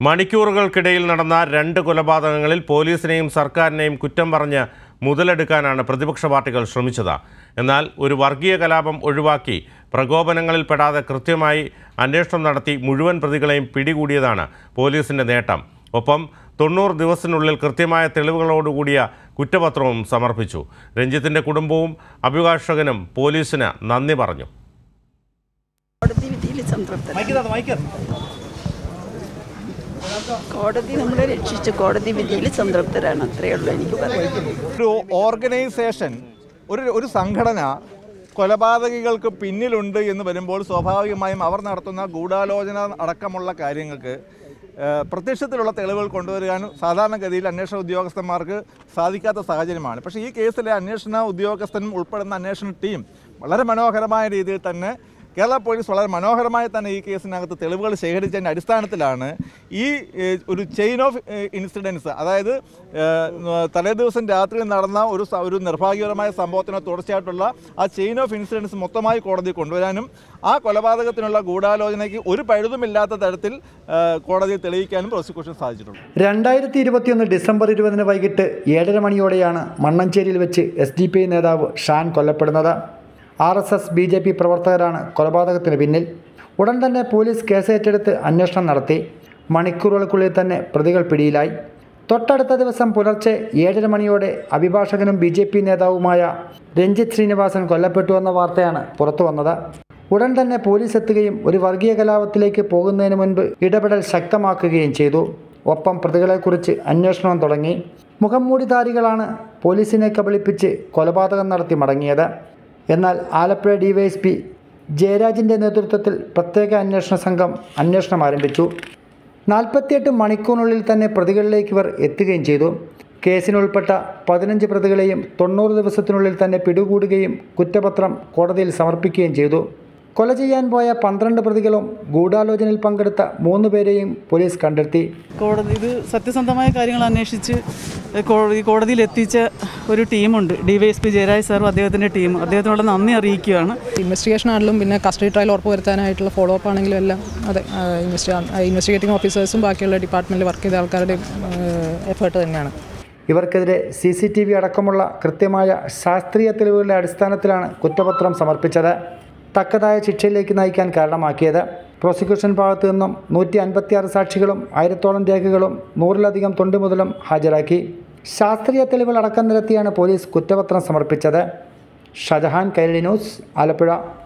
മണിക്കൂറുകൾക്കിടയിൽ നടന്ന രണ്ട് കൊലപാതകങ്ങളിൽ പോലീസിനെയും സർക്കാരിനെയും കുറ്റം പറഞ്ഞ് മുതലെടുക്കാനാണ് പ്രതിപക്ഷ പാർട്ടികൾ ശ്രമിച്ചത് എന്നാൽ ഒരു വർഗീയ കലാപം ഒഴിവാക്കി പ്രകോപനങ്ങളിൽ പെടാതെ കൃത്യമായി അന്വേഷണം നടത്തി മുഴുവൻ പ്രതികളെയും പിടികൂടിയതാണ് പോലീസിന്റെ നേട്ടം ഒപ്പം തൊണ്ണൂറ് ദിവസത്തിനുള്ളിൽ കൃത്യമായ തെളിവുകളോടുകൂടിയ കുറ്റപത്രവും സമർപ്പിച്ചു രഞ്ജിത്തിന്റെ കുടുംബവും അഭിഭാഷകനും പോലീസിന് നന്ദി പറഞ്ഞു കോടതി വിധിയിൽ സംതൃപ്തരാണ് കോടതി നമ്മളെ രക്ഷിച്ചു കോടതി വിധിയിൽ സംതൃപ്തരാണ് അത്രയേ ഉള്ളൂ എനിക്ക് പറയാം ഒരു ഓർഗനൈസേഷൻ ഒരു ഒരു സംഘടന കൊലപാതകികൾക്ക് പിന്നിലുണ്ട് എന്ന് വരുമ്പോൾ സ്വാഭാവികമായും അവർ നടത്തുന്ന ഗൂഢാലോചന അടക്കമുള്ള കാര്യങ്ങൾക്ക് ഏഹ്, പ്രത്യക്ഷത്തിലുള്ള തെളിവുകൾ കൊണ്ടുവരാൻ സാധാരണഗതിയിൽ അന്വേഷണ ഉദ്യോഗസ്ഥന്മാർക്ക് സാധിക്കാത്ത സാഹചര്യമാണ് പക്ഷേ ഈ കേസിലെ അന്വേഷണ ഉദ്യോഗസ്ഥനും ഉൾപ്പെടുന്ന അന്വേഷണ ടീം വളരെ മനോഹരമായ രീതിയിൽ തന്നെ കേരള പോലീസ് വളരെ മനോഹരമായി തന്നെ ഈ കേസിനകത്ത് തെളിവുകൾ ശേഖരിച്ചതിൻ്റെ അടിസ്ഥാനത്തിലാണ് ഈ ഏഹ്, ഒരു ചെയിൻ ഓഫ് ഇൻസിഡൻസ് അതായത് ഏഹ്, തലേദിവസം രാത്രി നടന്ന ഒരു സ- ഒരു നിർഭാഗ്യകരമായ സംഭവത്തിന് തുടർച്ചയായിട്ടുള്ള ആ ചെയിൻ ഓഫ് ഇൻസിഡൻസ് മൊത്തമായി കോടതി കൊണ്ടുവരാനും ആ കൊലപാതകത്തിനുള്ള ഗൂഢാലോചനയ്ക്ക് ഒരു പഴുതുമില്ലാത്ത തരത്തിൽ ഏഹ്, കോടതിയെ തെളിയിക്കാനും പ്രോസിക്യൂഷൻ സാധിച്ചിട്ടുണ്ട് രണ്ടായിരത്തി ഇരുപത്തിയൊന്ന് ഡിസംബർ ഇരുപതിന് വൈകിട്ട് ഏഴര മണിയോടെയാണ് മണ്ണഞ്ചേരിയിൽ വെച്ച് എസ് ഡി പി ഐ നേതാവ് ഷാൻ കൊല്ലപ്പെടുന്നത് R S S B J P പ്രവർത്തകരാണ് കൊലപാതകത്തിന് പിന്നിൽ ഉടൻ തന്നെ പോലീസ് കേസ് ഏറ്റെടുത്ത് അന്വേഷണം നടത്തി മണിക്കൂറുകൾക്കുള്ളിൽ തന്നെ പ്രതികൾ പിടിയിലായി തൊട്ടടുത്ത ദിവസം പുലർച്ചെ ഏഴര മണിയോടെ അഭിഭാഷകനും ബി ജെ പി നേതാവുമായ രഞ്ജിത്ത് ശ്രീനിവാസൻ കൊല്ലപ്പെട്ടു എന്ന വാർത്തയാണ് പുറത്തു വന്നത് ഉടൻ തന്നെ പോലീസ് എത്തുകയും ഒരു വർഗീയ കലാപത്തിലേക്ക് പോകുന്നതിന് മുൻപ് ഇടപെടൽ ശക്തമാക്കുകയും ചെയ്തു ഒപ്പം പ്രതികളെക്കുറിച്ച് അന്വേഷണം തുടങ്ങി മുഖംമൂടിധാരികളാണ് പോലീസിനെ കബളിപ്പിച്ച് കൊലപാതകം നടത്തി മടങ്ങിയത് എന്നാൽ ആലപ്പുഴ ഡിവൈഎസ്പി ജയരാജിൻ്റെ നേതൃത്വത്തിൽ പ്രത്യേക അന്വേഷണ സംഘം അന്വേഷണം ആരംഭിച്ചു നാൽപ്പത്തിയെട്ട് മണിക്കൂറിനുള്ളിൽ തന്നെ പ്രതികളിലേക്ക് ഇവർ എത്തുകയും ചെയ്തു കേസിനുൾപ്പെട്ട പതിനഞ്ച് പ്രതികളെയും തൊണ്ണൂറ് ദിവസത്തിനുള്ളിൽ തന്നെ പിടികൂടുകയും കുറ്റപത്രം കോടതിയിൽ സമർപ്പിക്കുകയും ചെയ്തു കൊല ചെയ്യാൻ പോയ പന്ത്രണ്ട് പ്രതികളും ഗൂഢാലോചനയിൽ പങ്കെടുത്ത മൂന്ന് പേരെയും പോലീസ് കണ്ടെത്തി കോടതി ഇത് സത്യസന്ധമായ കാര്യങ്ങൾ അന്വേഷിച്ച് കോടതി കോടതിയിൽ എത്തിച്ച ഒരു ടീമുണ്ട് D Y S P Jayaraj സാറും അദ്ദേഹത്തിൻ്റെ ടീം അദ്ദേഹത്തിനുള്ള നന്ദി അറിയിക്കുകയാണ് ഇൻവെസ്റ്റിഗേഷൻ ആണെങ്കിലും പിന്നെ കസ്റ്റഡി ട്രയൽ ഉറപ്പ് വരുത്താനായിട്ടുള്ള ഫോളോ അപ്പ് ആണെങ്കിലും എല്ലാം അതെ ഇൻവെസ്റ്റിഗേറ്റിംഗ് ഓഫീസേഴ്സും ബാക്കിയുള്ള ഡിപ്പാർട്ട്മെൻറ്റിൽ വർക്ക് ചെയ്ത ആൾക്കാരുടെയും എഫേർട്ട് തന്നെയാണ് ഇവർക്കെതിരെ സി സി ടി വി അടക്കമുള്ള കൃത്യമായ ശാസ്ത്രീയ തെളിവുകളുടെ അടിസ്ഥാനത്തിലാണ് കുറ്റപത്രം സമർപ്പിച്ചത് തക്കതായ ശിക്ഷയിലേക്ക് നയിക്കാൻ കാരണമാക്കിയത് പ്രോസിക്യൂഷൻ ഭാഗത്തു നിന്നും നൂറ്റി അൻപത്തിയാറ് സാക്ഷികളും ആയിരത്തോളം രേഖകളും നൂറിലധികം തൊണ്ടുമുതലും ഹാജരാക്കി ശാസ്ത്രീയ തെളിവുകൾ അടക്കം നിരത്തിയാണ് പോലീസ് കുറ്റപത്രം സമർപ്പിച്ചത് ഷജഹാൻ കൈരളി ന്യൂസ് ആലപ്പുഴ